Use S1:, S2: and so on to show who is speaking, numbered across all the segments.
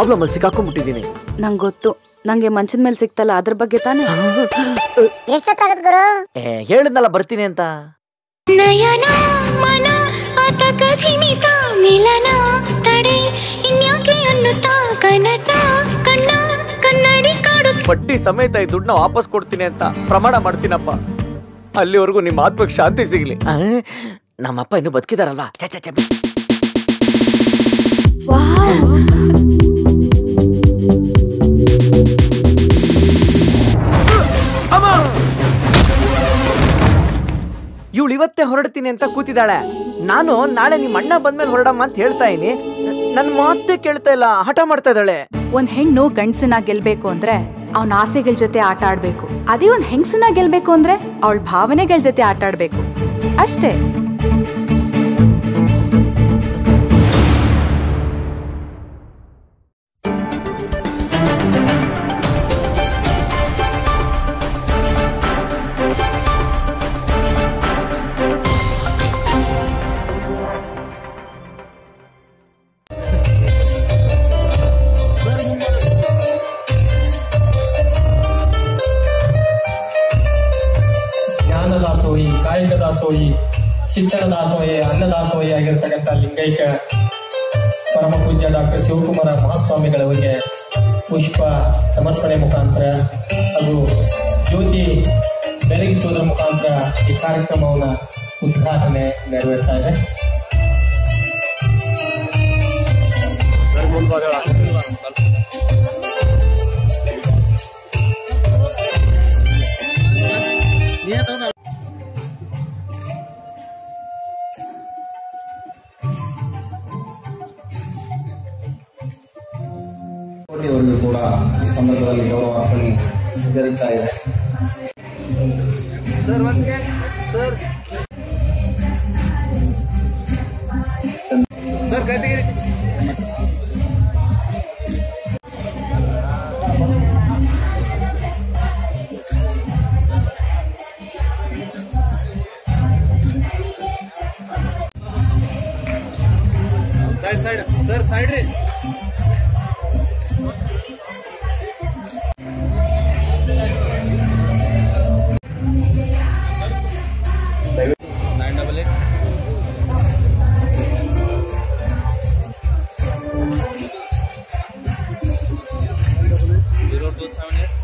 S1: Problem ಅಲ್ಲಿ ಸಿಕ್ಕಾಕೊಂಡ್ಬಿಟ್ಟಿದ್ದೀನಿ
S2: ನಂಗೆ ಗೊತ್ತು ನಂಗೆ ಮಂಚದ ಮೇಲೆ ಸಿಕ್ತಲ್ಲ ಅದ್ರ ಬಗ್ಗೆ ತಾನೇ
S3: ಎಷ್ಟೊತ್ತಾಗತ್ ಗುರು
S1: ಏ ಹೇಳಿದ್ನಲ್ಲ ಬರ್ತೀನಿ ಅಂತ
S4: ನಯನ ಮನ ಆತಕ ಭೀಮಿತ ಮಿಲನ ತಡೆ ಇನ್ಯಾಕೆ ಅನ್ನುತ್ತಾ ಕನಸ ಕಣ್ಣ ಕನ್ನಡಿ ಕಾಡು
S1: ಬಡ್ಡಿ ಸಮೇತ ಈ ದುಡ್ಡನ್ನ ವಾಪಸ್ ಕೊಡ್ತೀನಿ ಅಂತ ಪ್ರಮಾಣ ಮಾಡ್ತೀನಪ್ಪ ಅಲ್ಲಿವರೆಗೂ ನಿಮ್ಮ ಆತ್ಮಕ್ಕೆ ಶಾಂತಿ ಸಿಗ್ಲಿ ಆ, ನಮ್ಮಪ್ಪ ಇನ್ನು ಬದುಕಿದಾರಲ್ವಾ ಛೆ, ಛೆ, ಛೆ. ಅಮ್ಮ! ಇವಳು ಇವತ್ತೇ ಹೊರಡ್ತೀನಿ ಅಂತ ಕೂತಿದ್ದಾಳೆ ನಾನು ನಾಳೆ ನಿಮ್ಮ ಅಣ್ಣ ಬಂದ್ಮೇಲೆ ಹೊರಡಮ್ಮ ಅಂತ ಹೇಳ್ತಾ ಇದೀನಿ ನನ್ನ ಮಾತೇ ಕೇಳ್ತಾ ಇಲ್ಲ ಹಠ ಮಾಡ್ತಾ ಇದ್ದಾಳೆ
S5: ಒಂದ್ ಹೆಣ್ಣು ಗಂಡಸನ್ನ ಗೆಲ್ಬೇಕು ಅಂದ್ರೆ ಅವನ ಆಸೆಗಳ ಜೊತೆ ಆಟ ಆಡ್ಬೇಕು ಅದೇ ಒಂದ್ ಹೆಂಗಸನ್ನ ಗೆಲ್ಬೇಕು ಅಂದ್ರೆ ಅವಳ ಭಾವನೆಗಳ ಜೊತೆ ಆಟ ಆಡ್ಬೇಕು ಅಷ್ಟೇ
S6: ಜ್ಞಾನ ದಾಸೋಹಿ ಕಾಯಿಕ ದಾಸೋಹಿ ಶಿಕ್ಷಣ ದಾಸೋಹಿ ಅನ್ನದಾಸೋಹಿ ಆಗಿರ್ತಕ್ಕಂಥ ಲಿಂಗೈಕ ಪರಮ ಪೂಜ್ಯ ಡಾಕ್ಟರ್ ಶಿವಕುಮಾರ ಮಹಾಸ್ವಾಮಿಗಳವರಿಗೆ ಪುಷ್ಪ ಸಮರ್ಪಣೆ ಮುಖಾಂತರ ಹಾಗೂ ಜ್ಯೋತಿ ಬೆಳಗಿಸುವುದರ ಮುಖಾಂತರ ಈ ಕಾರ್ಯಕ್ರಮವನ್ನು ಉದ್ಘಾಟನೆ ನೆರವೇರ್ತಾ ಇದೆ
S7: ಕೋಟಿಯವರಿಗೂ ಕೂಡ ಈ ಸಂದರ್ಭದಲ್ಲಿ ಗೌರವಾರ್ಪಣೆ ಜರುಗ್ತಾ ಇದೆ ಸೈಡ್ ಸೈಡ್ ಸರ್ ಸೈಡ್ ರೀ nine double eight zero two seven eight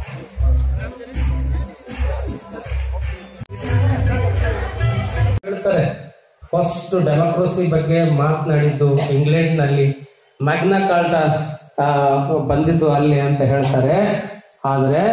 S6: ಹೇಳ್ತಾರೆ ಫಸ್ಟ್ ಡೆಮೋಕ್ರಸಿ ಬಗ್ಗೆ ಮಾತನಾಡಿದ್ದು ಇಂಗ್ಲೆಂಡ್ ನಲ್ಲಿ ಮ್ಯಾಗ್ನಾ ಕಾರ್ಟಾ ಆ, ಬಂದಿದ್ದು ಅಲ್ಲಿ ಅಂತ ಹೇಳ್ತಾರೆ ಆದ್ರೆ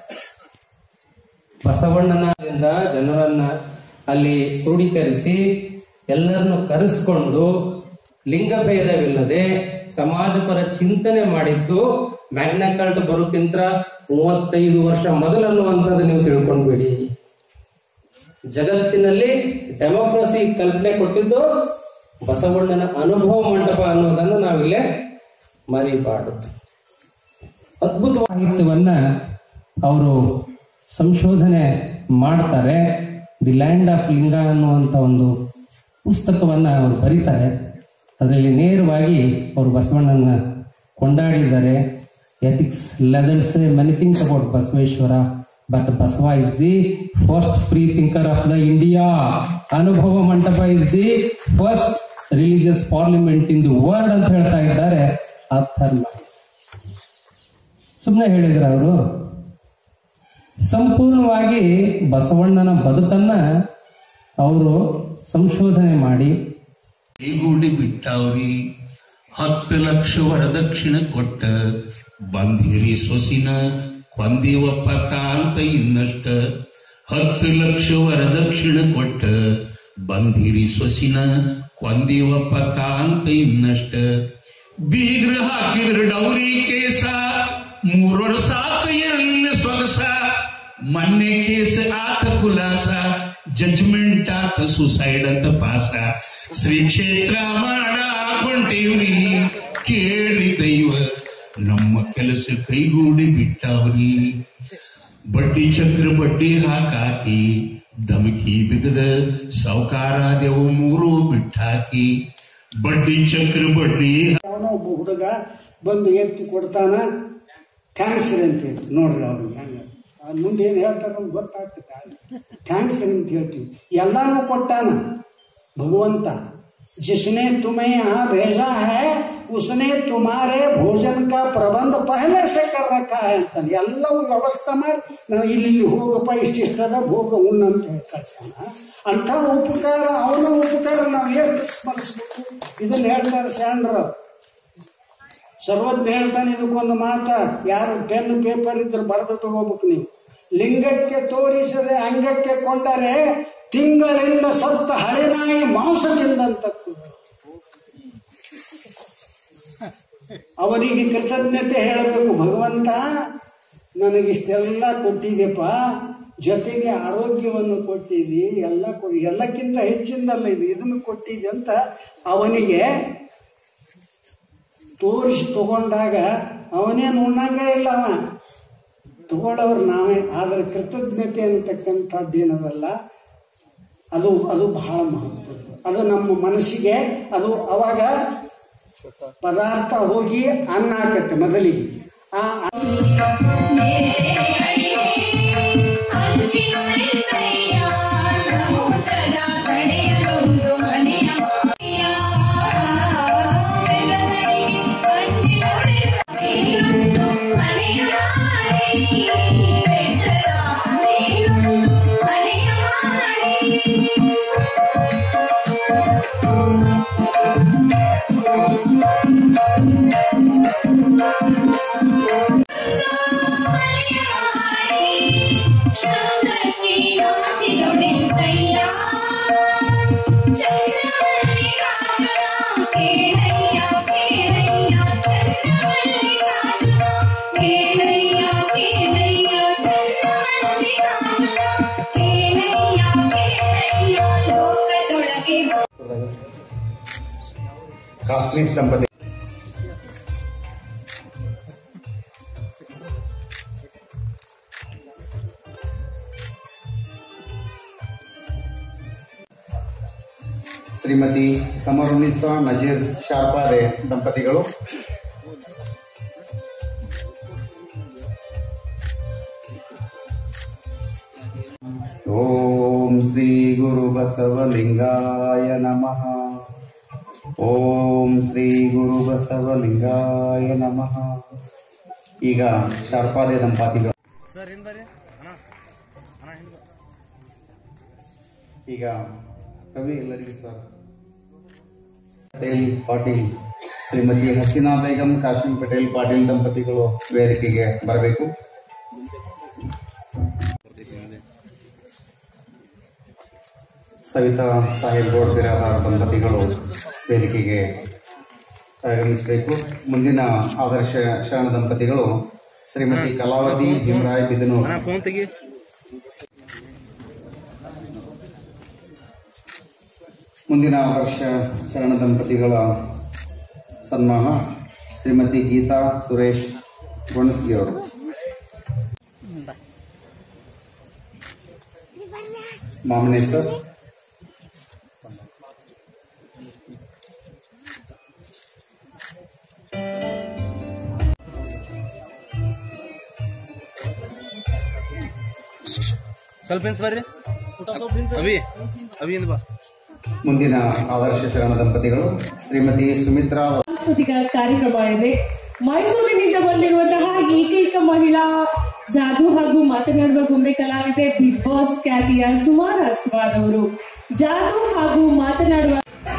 S6: ಬಸವಣ್ಣನಿಂದ ಜನರನ್ನ ಅಲ್ಲಿ ಕ್ರೋಢೀಕರಿಸಿ ಎಲ್ಲರನ್ನು ಕರೆಸ್ಕೊಂಡು ಲಿಂಗಭೇದವಿಲ್ಲದೆ ಸಮಾಜಪರ ಚಿಂತನೆ ಮಾಡಿದ್ದು ಮ್ಯಾಗ್ನಾ ಕಾರ್ಟ್ ಬರೋಕ್ಕಿಂತ ಮೂವತ್ತೈದು ವರ್ಷ ಮೊದಲನ್ನುವಂಥದ್ದು ನೀವು ತಿಳ್ಕೊಂಡ್ಬಿಡಿ ಜಗತ್ತಿನಲ್ಲಿ ಡೆಮೋಕ್ರಸಿ ಕಲ್ಪನೆ ಕೊಟ್ಟಿದ್ದು ಬಸವಣ್ಣನ ಅನುಭವ ಮಂಟಪ ಅನ್ನೋದನ್ನು ನಾವಿಲ್ಲೇ ಮರಿಬಾರದು ಅದ್ಭುತ ಸಾಹಿತ್ಯವನ್ನ ಅವರು ಸಂಶೋಧನೆ ಮಾಡ್ತಾರೆ ದಿ ಲ್ಯಾಂಡ್ ಆಫ್ ಲಿಂಗ ಅನ್ನುವಂಥ ಒಂದು ಪುಸ್ತಕವನ್ನ ಅವರು ಬರೀತಾರೆ ಅದರಲ್ಲಿ ನೇರವಾಗಿ ಅವರು ಬಸವಣ್ಣನ ಕೊಂಡಾಡಿದ್ದಾರೆ ಎಥಿಕ್ಸ್ ಲೆದಲ್ಸ್ many things about Basaveshwara but Basava is the first free thinker of the India Anubhava Mantapa is the first religious parliament in the world ಅಂತ ಹೇಳ್ತಾ ಇದ್ದಾರೆ ಅಥರ್ಮ ಸುಮ್ಮನೆ ಹೇಳಿದ್ರ ಅವರು ಸಂಪೂರ್ಣವಾಗಿ ಬಸವಣ್ಣನ ಬದುಕನ್ನ ಅವರು ಸಂಶೋಧನೆ ಮಾಡಿ
S8: ಕೈಗೂಡಿ ಬಿಟ್ಟವ್ರಿ ಹತ್ತು ಲಕ್ಷ ವರದಕ್ಷಿಣ ಕೊಟ್ಟ ಬಂದಿರಿ ಸೊಸಿನ ಕೊಂದಿವಪ್ಪ ಅಂತ ಇನ್ನಷ್ಟ ಹತ್ತು ಲಕ್ಷ ವರದಕ್ಷಿಣ ಕೊಟ್ಟ ಬಂದಿರಿ ಸೊಸಿನ ಕೊಂದಿವಪ್ಪ ಅಂತ ಇನ್ನಷ್ಟ ಬೀಗ್ರ ಹಾಕಿದ್ರ ಡೌರಿ ಕೇಸ ಮೂರು ವರ್ಷ ಆತ ಇರಲ್ಲ ಸೊಗಸ ಮೊನ್ನೆ ಕೇಸ್ ಆತ ಕುಲಾಸ ಜಜ್ಮೆಂಟ್ ಆತ ಸುಸೈಡ್ ಅಂತ ಪಾಸ ಶ್ರೀ ಕ್ಷೇತ್ರ ಮಾಡಾಕೊಂಡೇವ್ರಿ ಕೇಳಿ ದೈವ ನಮ್ಮ ಕೆಲಸ ಕೈಗೂಡಿ ಬಿಟ್ಟವ್ರಿ ಬಡ್ಡಿ ಚಕ್ರ ಬಡ್ಡಿ ಹಾಕಾಕಿ ಧಮಕಿ ಬಿಗದ ಸಾವುಕಾರಾದೆವು ಮೂರು ಬಿಟ್ಟಾಕಿ ಬಡ್ಡಿ ಚಕ್ರ ಬಡ್ಡಿ
S9: ಅವನು ಒಬ್ಬ ಹುಡುಗ ಬಂದು ಎತ್ತಿ ಕೊಡ್ತಾನ ಥ್ಯಾಂಕ್ಸ್ ರೀ ಅಂತ ಹೇಳ್ತೀವಿ ನೋಡ್ರಿ ಅವ್ರಿಗೆ ಹಂಗೆ ಅದ್ ಮುಂದೆ ಏನು ಹೇಳ್ತಾರೆ ನಮ್ಗೆ ಗೊತ್ತಾಗ್ತದೆ ಥ್ಯಾಂಕ್ಸ್ ರೀ ಅಂತ ಹೇಳ್ತೀವಿ ಎಲ್ಲಾನು ಕೊಟ್ಟಾನ ಭಗವಂತ जिसने तुम्हें यहाँ भेजा है उसने तुम्हारे भोजन का प्रबंध पहले से कर रखा है ಅಂತಾನೆ ಎಲ್ಲವೂ ವ್ಯವಸ್ಥೆ ಮಾಡಿ ನಾವು ಇಲ್ಲಿ ಇಲ್ಲಿ ಹೋಗಪ್ಪ ಇಷ್ಟಿಷ್ಟದ ಭೋಗ ಉಣ್ಣು ಅಂತ ಹೇಳಿ ಕಳ್ಸೋಣ ಅಂಥ ಉಪಕಾರ ಅವನ ಉಪಕಾರ ನಾವು ಎಷ್ಟು ಸ್ಮರಿಸ್ಬೇಕು ಇದನ್ನ ಹೇಳ್ತಾರೆ ಶಾಂಡ್ರು ಸರ್ವಜ್ಞ ಹೇಳ್ತಾನೆ ಇದಕ್ಕೊಂದು ಮಾತ ಯಾರು ಪೆನ್ ಪೇಪರ್ ಇದ್ರೆ ಬರೆದು ತಗೋಬೇಕು ನೀವು ಲಿಂಗಕ್ಕೆ ತೋರಿಸದೆ ಅಂಗಕ್ಕೆ ಕೊಂಡರೆ ತಿಂಗಳಿಂದ ಸತ್ತ ಹಳೆನಾಯಿ ಮಾಂಸ ತಿಂದಂತ ಅವನಿಗೆ ಕೃತಜ್ಞತೆ ಹೇಳಬೇಕು ಭಗವಂತ ನನಗಿಷ್ಟೆಲ್ಲ ಕೊಟ್ಟಿದೆಪ್ಪ ಜೊತೆಗೆ ಆರೋಗ್ಯವನ್ನು ಕೊಟ್ಟಿದಿ ಎಲ್ಲ ಕೊಡಿ ಎಲ್ಲಕ್ಕಿಂತ ಹೆಚ್ಚಿಂದಲ್ಲ ಇದು ಇದನ್ನು ಕೊಟ್ಟಿದೆ ಅಂತ ಅವನಿಗೆ ತೋರಿಸಿ ತಗೊಂಡಾಗ ಅವನೇನು ಉಣ್ಣಂಗ ಇಲ್ಲ ಅವ ತಗೊಳ್ಳೋರು ನಾವೇ ಆದರೆ ಕೃತಜ್ಞತೆ ಅನ್ನತಕ್ಕಂಥದ್ದು ಏನದಲ್ಲ ಅದು ಅದು ಬಹಳ ಮಹತ್ವದ್ದು ಅದು ನಮ್ಮ ಮನಸ್ಸಿಗೆ ಅದು ಅವಾಗ ಪದಾರ್ಥ ಹೋಗಿ ಅನ್ನ ಆಗತ್ತೆ ಮೊದಲಿಗೆ ಆ
S7: ಕಾಸ್ಮಿಕ್ ದಂಪತಿ ಶ್ರೀಮತಿ ಕಮರುನಿಸಾ ನಜೀರ್ ಶಾರ್ಪಾರೆ ದಂಪತಿಗಳು ಓಂ ಶ್ರೀ ಗುರು ಬಸವಲಿಂಗಾಯ ನಮಃ ಓಂ ಶ್ರೀ ಗುರು ಬಸವಲಿಂಗಾಯ ನಮಃ ಈಗ ಶಾರ್ಪಾದೆ ದಂಪತಿಗಳು ಈಗ ಕವಿ ಎಲ್ಲರಿಗೂ ಸರ್ ಪಟೇಲ್ ಪಾಟೀಲ್ ಶ್ರೀಮತಿ ಹಸೀನಾ ಬೇಗಂ ಕಾಶ್ಮೀರ್ ಪಟೇಲ್ ಪಾಟೀಲ್ ದಂಪತಿಗಳು ವೇದಿಕೆಗೆ ಬರಬೇಕು ಸವಿತಾ ಸಾಹೇಬ್ ಗೋಡ್ ಬಿರಾದಾರ್ ದಂಪತಿಗಳು ವೇದಿಕೆಗೆ ಆಗಮಿಸಬೇಕು ಮುಂದಿನ ಆದರ್ಶ ಶರಣ ದಂಪತಿಗಳು ಶ್ರೀಮತಿ ಕಲಾವತಿ ಭೀಮರಾಯ್ ಬಿದನೂರ್ ಮುಂದಿನ ಆದರ್ಶ ಶರಣ ದಂಪತಿಗಳ ಸನ್ಮಾನ ಶ್ರೀಮತಿ ಗೀತಾ ಸುರೇಶ್ ಗುಣಸ್ಗಿ ಅವರು ಮಾಮನೆ ಸರ್
S10: ಸ್ವಲ್ಪ ಇನ್ಸ್ ಬರ್ರಿ ಅವಿ ಅವಿ ಇಂದ ಬಾ
S7: ಮುಂದಿನ ಆದರ್ಶ ಶರಣ ದಂಪತಿಗಳು ಶ್ರೀಮತಿ ಸುಮಿತ್ರಾ
S11: ಸಾಂಸ್ಕೃತಿಕ ಕಾರ್ಯಕ್ರಮ ಇದೆ ಮೈಸೂರಿನಿಂದ ಬಂದಿರುವಂತಹ ಏಕೈಕ ಮಹಿಳಾ ಜಾದು ಹಾಗೂ ಮಾತನಾಡುವ ಗೊಂಬೆ ಕಲಾವಿದೆ ಬಿಗ್ ಬಾಸ್ ಖ್ಯಾತಿಯ ಸುಮಾ ರಾಜ್ಕುಮಾರ್ ಅವರು ಜಾದು ಹಾಗೂ ಮಾತನಾಡುವ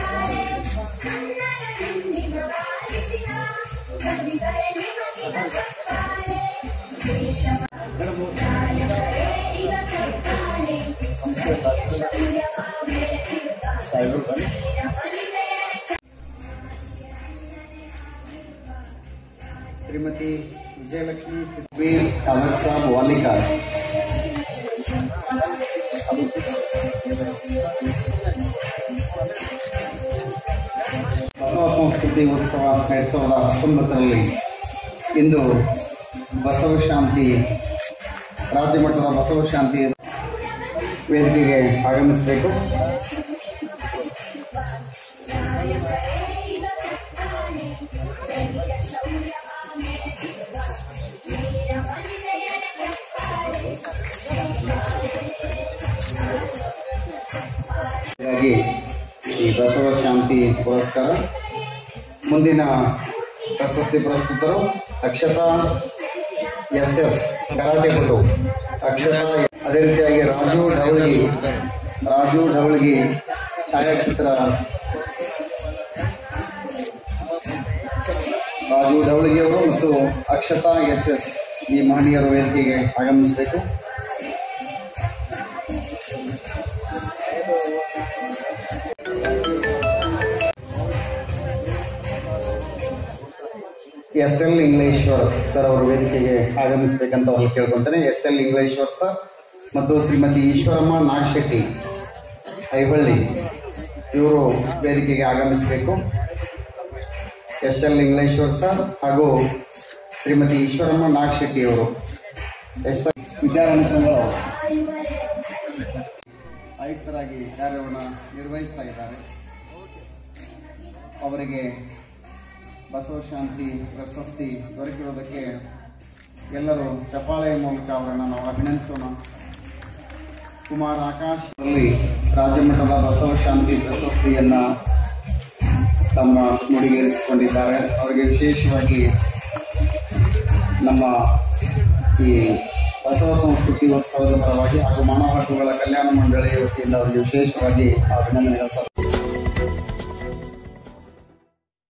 S7: ಶ್ರೀಮತಿ ವಿಜಯಲಕ್ಷ್ಮಿ ಸುಖಬೀರ್ ಕಾದರ್ ಸಾಬ್ ವಾಲಿಕಾರ್ ಬಸವ ಸಂಸ್ಕೃತಿ ಉತ್ಸವ ಎರಡ್ ಸಾವಿರದ ಹತ್ತೊಂಬತ್ತರಲ್ಲಿ ಇಂದು ಬಸವ ಶಾಂತಿ ರಾಜ್ಯ ಮಟ್ಟದ ಬಸವ ಶಾಂತಿ ವೇದಿಕೆಗೆ ಆಗಮಿಸಬೇಕು ಹೀಗಾಗಿ ಈ ಬಸವ ಶಾಂತಿ ಪುರಸ್ಕಾರ ಮುಂದಿನ ಪ್ರಶಸ್ತಿ ಪುರಸ್ಕೃತರು ಅಕ್ಷತಾ ಎಸ್ ಎಸ್ ಕರಾಟೆ ಪಟು ಅಕ್ಷತಾ ಅದೇ ರೀತಿಯಾಗಿ ರಾಜು ಢವಳಗಿ ರಾಜು ಢವಳಗಿ ಛಾಯಾಚಿತ್ರ ರಾಜು ಢವಳಗಿ ಅವರು ಮತ್ತು ಅಕ್ಷತಾ ಎಸ್ ಎಸ್ ಈ ಮಹನೀಯರು ವೇದಿಕೆಗೆ ಆಗಮಿಸಬೇಕು ಎಸ್ ಎಲ್ ಇಂಗ್ಲೇಶ್ವರ್ ಸರ್ ಅವರು ವೇದಿಕೆಗೆ ಆಗಮಿಸಬೇಕಂತ ಅವ್ರಲ್ಲಿ ಕೇಳ್ಕೊಂತಾನೆ ಎಸ್ ಎಲ್ ಇಂಗ್ಲೇಶ್ವರ್ ಸರ್ ಮತ್ತು ಶ್ರೀಮತಿ ಈಶ್ವರಮ್ಮ ನಾಗಶೆಟ್ಟಿ ಐಬಳ್ಳಿ ಇವರು ವೇದಿಕೆಗೆ ಆಗಮಿಸಬೇಕು ಎಸ್ ಎಲ್ ಇಂಗ್ಲೇಶ್ವರ್ ಸರ್ ಹಾಗೂ ಶ್ರೀಮತಿ ಈಶ್ವರಮ್ಮ ನಾಗಶೆಟ್ಟಿ ಅವರು ಎಸ್ ಎಲ್ ವಿದ್ಯಾರಣ್ಯ ಸಂಘ ಆಯುಕ್ತರಾಗಿ ಕಾರ್ಯವನ್ನು ನಿರ್ವಹಿಸ್ತಾ ಇದ್ದಾರೆ ಅವರಿಗೆ ಬಸವಶಾಂತಿ ಪ್ರಶಸ್ತಿ ದೊರಕಿರುವುದಕ್ಕೆ ಎಲ್ಲರೂ ಚಪ್ಪಾಳೆಯ ಮೂಲಕ ಅವರನ್ನು ನಾವು ಅಭಿನಂದಿಸೋಣ ಕುಮಾರ್ ಆಕಾಶ್ ಅಲ್ಲಿ ರಾಜ್ಯಮಟ್ಟದ ಬಸವಶಾಂತಿ ಪ್ರಶಸ್ತಿಯನ್ನ ತಮ್ಮ ಮುಡಿಗೇರಿಸಿಕೊಂಡಿದ್ದಾರೆ ಅವರಿಗೆ ವಿಶೇಷವಾಗಿ ನಮ್ಮ ಈ ಬಸವ ಸಂಸ್ಕೃತಿ ಉತ್ಸವದ ಪರವಾಗಿ ಹಾಗೂ ಮಾನವ ಹಕ್ಕುಗಳ ಕಲ್ಯಾಣ ಮಂಡಳಿಯ ವತಿಯಿಂದ ಅವರಿಗೆ ವಿಶೇಷವಾಗಿ ಅಭಿನಂದನೆಗಳು